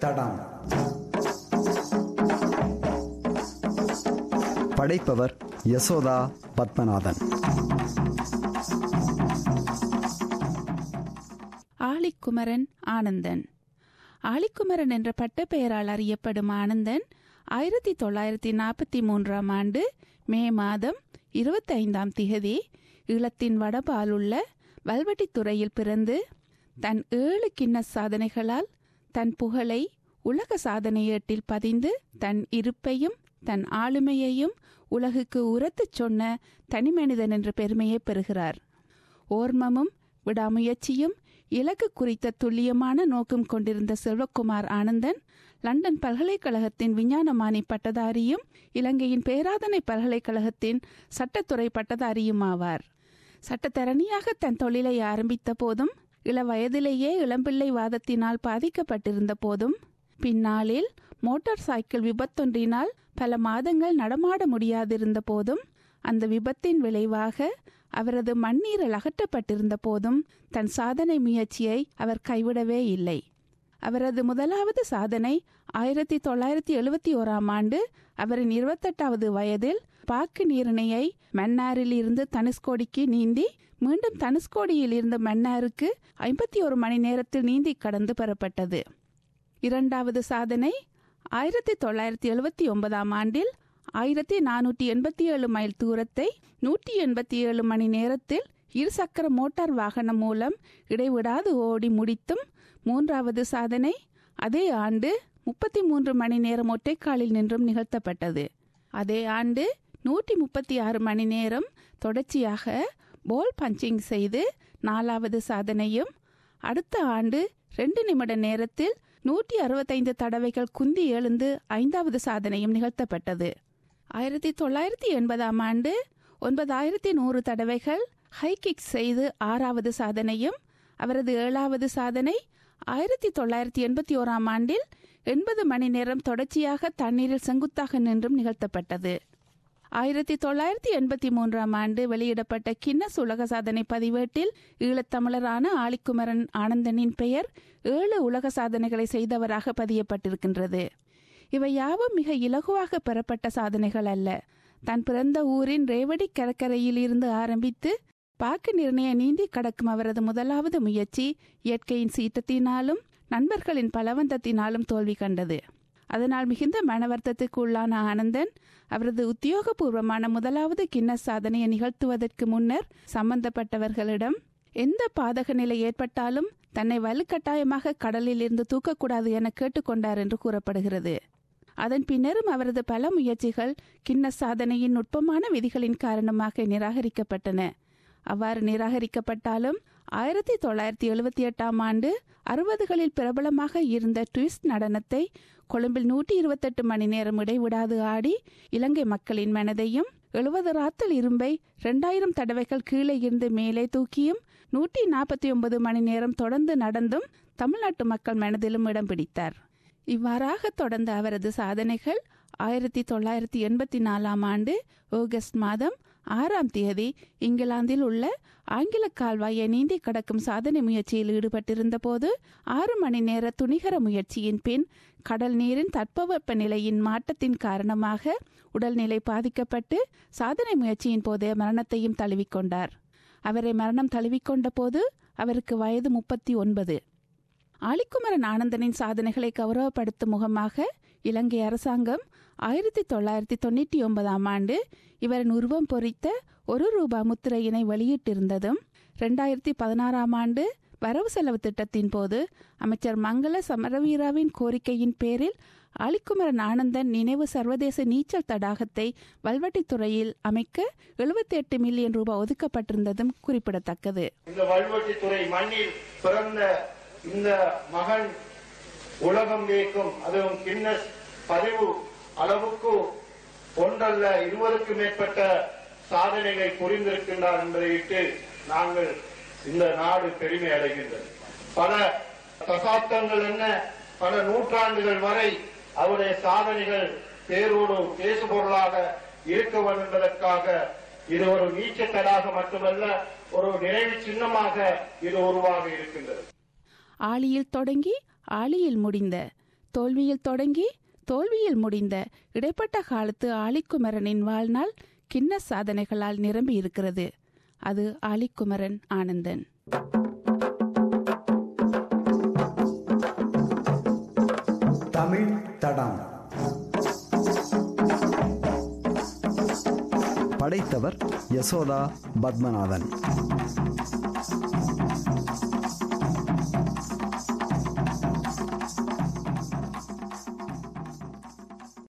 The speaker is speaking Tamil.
தடம் படைப்பவர் யசோதா பத்மநாதன் ஆளிக்குமரன் ஆனந்தன் ஆளிக்குமரன் என்ற பட்டப்பெயரால் அறியப்படும் ஆனந்தன் ஆயிரத்தி தொள்ளாயிரத்தி நாற்பத்தி மூன்றாம் ஆண்டு மே மாதம் இருபத்தைந்தாம் திகதி ஈழத்தின் வடபாலுள்ள வல்வெட்டித்துறையில் பிறந்து தன் ஏழு கிண்ண சாதனைகளால் தன் புகழை உலக சாதனை ஏட்டில் பதிந்து தன் இருப்பையும் தன் ஆளுமையையும் உலகுக்கு உரத்துச் சொன்ன தனிமனிதன் என்ற பெருமையை பெறுகிறார் ஓர்மமும் விடாமுயற்சியும் இலக்கு குறித்த துல்லியமான நோக்கம் கொண்டிருந்த செல்வகுமார் ஆனந்தன் லண்டன் பல்கலைக்கழகத்தின் விஞ்ஞானமானி பட்டதாரியும் இலங்கையின் பேராதனை பல்கலைக்கழகத்தின் சட்டத்துறை பட்டதாரியும் ஆவார் சட்டத்தரணியாக தன் தொழிலை ஆரம்பித்த போதும் இள வயதிலேயே இளம்பிள்ளை வாதத்தினால் பாதிக்கப்பட்டிருந்த போதும் பின்னாளில் மோட்டார் சைக்கிள் விபத்தொன்றினால் பல மாதங்கள் நடமாட முடியாதிருந்த போதும் அந்த விபத்தின் விளைவாக அவரது மண்ணீரல் அகற்றப்பட்டிருந்த போதும் தன் சாதனை முயற்சியை அவர் கைவிடவே இல்லை அவரது முதலாவது சாதனை ஆயிரத்தி தொள்ளாயிரத்தி எழுபத்தி ஓராம் ஆண்டு அவரின் இருபத்தெட்டாவது வயதில் பாக்கு நீரிணையை மன்னாரில் இருந்து தனுஷ்கோடிக்கு நீந்தி மீண்டும் தனுஷ்கோடியில் இருந்த மன்னாருக்கு ஐம்பத்தி ஒரு மணி நேரத்தில் நீந்தி கடந்து பெறப்பட்டது இரண்டாவது சாதனை ஆயிரத்தி தொள்ளாயிரத்தி எழுபத்தி ஒன்பதாம் ஆண்டில் ஆயிரத்தி நானூற்றி எண்பத்தி ஏழு மைல் தூரத்தை நூற்றி எண்பத்தி ஏழு மணி நேரத்தில் இருசக்கர மோட்டார் வாகனம் மூலம் இடைவிடாது ஓடி முடித்தும் மூன்றாவது சாதனை அதே ஆண்டு முப்பத்தி மூன்று மணி நேரம் ஒற்றைக்காலில் நின்றும் நிகழ்த்தப்பட்டது அதே ஆண்டு நூற்றி முப்பத்தி ஆறு மணி நேரம் தொடர்ச்சியாக போல் பஞ்சிங் செய்து நாலாவது சாதனையும் அடுத்த ஆண்டு ரெண்டு நிமிட நேரத்தில் நூற்றி அறுபத்தைந்து தடவைகள் குந்தி எழுந்து ஐந்தாவது சாதனையும் நிகழ்த்தப்பட்டது ஆயிரத்தி தொள்ளாயிரத்தி எண்பதாம் ஆண்டு ஒன்பதாயிரத்தி நூறு தடவைகள் ஹை கிக் செய்து ஆறாவது சாதனையும் அவரது ஏழாவது சாதனை ஆயிரத்தி தொள்ளாயிரத்தி எண்பத்தி ஓராம் ஆண்டில் எண்பது மணி நேரம் தொடர்ச்சியாக தண்ணீரில் செங்குத்தாக நின்றும் நிகழ்த்தப்பட்டது ஆயிரத்தி தொள்ளாயிரத்தி எண்பத்தி மூன்றாம் ஆண்டு வெளியிடப்பட்ட கின்னஸ் உலக சாதனை பதிவேட்டில் ஈழத்தமிழரான ஆலிக்குமரன் ஆனந்தனின் பெயர் ஏழு உலக சாதனைகளை செய்தவராக பதியப்பட்டிருக்கின்றது இவை யாவும் மிக இலகுவாக பெறப்பட்ட சாதனைகள் அல்ல தன் பிறந்த ஊரின் ரேவடி கடற்கரையில் இருந்து ஆரம்பித்து பாக்கு நிர்ணய நீந்தி கடக்கும் அவரது முதலாவது முயற்சி இயற்கையின் சீற்றத்தினாலும் நண்பர்களின் பலவந்தத்தினாலும் தோல்வி கண்டது அதனால் மிகுந்த மனவர்த்தத்துக்கு உள்ளான ஆனந்தன் அவரது உத்தியோகபூர்வமான முதலாவது கின்னஸ் சாதனையை நிகழ்த்துவதற்கு முன்னர் சம்பந்தப்பட்டவர்களிடம் எந்த பாதக நிலை ஏற்பட்டாலும் தன்னை வலுக்கட்டாயமாக கடலில் இருந்து தூக்கக்கூடாது என கேட்டுக்கொண்டார் என்று கூறப்படுகிறது அதன் பின்னரும் அவரது பல முயற்சிகள் கின்னஸ் சாதனையின் நுட்பமான விதிகளின் காரணமாக நிராகரிக்கப்பட்டன அவ்வாறு நிராகரிக்கப்பட்டாலும் ஆயிரத்தி தொள்ளாயிரத்தி எழுபத்தி எட்டாம் ஆண்டு அறுபதுகளில் பிரபலமாக இருந்த ட்விஸ்ட் நடனத்தை கொழும்பில் நூற்றி இருபத்தெட்டு மணி நேரம் இடைவிடாது ஆடி இலங்கை மக்களின் மனதையும் எழுபது ராத்தல் இரும்பை இரண்டாயிரம் தடவைகள் கீழே இருந்து மேலே தூக்கியும் நூற்றி நாற்பத்தி ஒன்பது மணி நேரம் தொடர்ந்து நடந்தும் தமிழ்நாட்டு மக்கள் மனதிலும் இடம் பிடித்தார் இவ்வாறாக தொடர்ந்த அவரது சாதனைகள் ஆயிரத்தி தொள்ளாயிரத்தி எண்பத்தி நாலாம் ஆண்டு ஆகஸ்ட் மாதம் ஆறாம் தேதி இங்கிலாந்தில் உள்ள ஆங்கில கால்வாயை நீந்தி கடக்கும் சாதனை முயற்சியில் ஈடுபட்டிருந்த போது ஆறு மணி நேர துணிகர முயற்சியின் பின் கடல் நீரின் தட்பவெப்ப நிலையின் மாற்றத்தின் காரணமாக உடல்நிலை பாதிக்கப்பட்டு சாதனை முயற்சியின் போதே மரணத்தையும் தழுவிக்கொண்டார் அவரை மரணம் தழுவிக்கொண்ட போது அவருக்கு வயது முப்பத்தி ஒன்பது ஆலிக்குமரன் ஆனந்தனின் சாதனைகளை கௌரவப்படுத்தும் முகமாக இலங்கை அரசாங்கம் ஆயிரத்தி தொள்ளாயிரத்தி தொண்ணூற்றி ஒன்பதாம் ஆண்டு இவரின் உருவம் பொறித்த ஒரு ரூபா முத்திரையினை வெளியிட்டிருந்ததும் ரெண்டாயிரத்தி பதினாறாம் ஆண்டு வரவு செலவு திட்டத்தின் போது அமைச்சர் மங்கள சமரவீராவின் கோரிக்கையின் பேரில் ஆலிக்குமரன் ஆனந்தன் நினைவு சர்வதேச நீச்சல் தடாகத்தை வல்வட்டித்துறையில் அமைக்க எழுபத்தி எட்டு மில்லியன் ரூபாய் ஒதுக்கப்பட்டிருந்ததும் குறிப்பிடத்தக்கது இந்த வல்வெட்டித்துறை மண்ணில் பிறந்த இந்த மகன் உலகம் வியக்கும் அதுவும் கின்னஸ் பதிவு அளவுக்கு ஒன்றல்ல இருபதுக்கு மேற்பட்ட சாதனைகளை புரிந்திருக்கின்றார் என்பதை இட்டு நாங்கள் இந்த நாடு பெருமை அடைகின்றது பல தசாப்தங்கள் என்ன பல நூற்றாண்டுகள் வரை அவருடைய சாதனைகள் பேரோடு பேசுபொருளாக இருக்க வேண்டும் என்பதற்காக இது ஒரு நீச்சத்தடாக மட்டுமல்ல ஒரு நினைவு சின்னமாக இது உருவாக இருக்கின்றது ஆளியில் தொடங்கி ஆளியில் முடிந்த தோல்வியில் தொடங்கி தோல்வியில் முடிந்த இடைப்பட்ட காலத்து ஆலிக்குமரனின் வாழ்நாள் கிண்ண சாதனைகளால் நிரம்பி இருக்கிறது அது ஆலிக்குமரன் ஆனந்தன் தமிழ் தடம் படைத்தவர் யசோதா பத்மநாதன்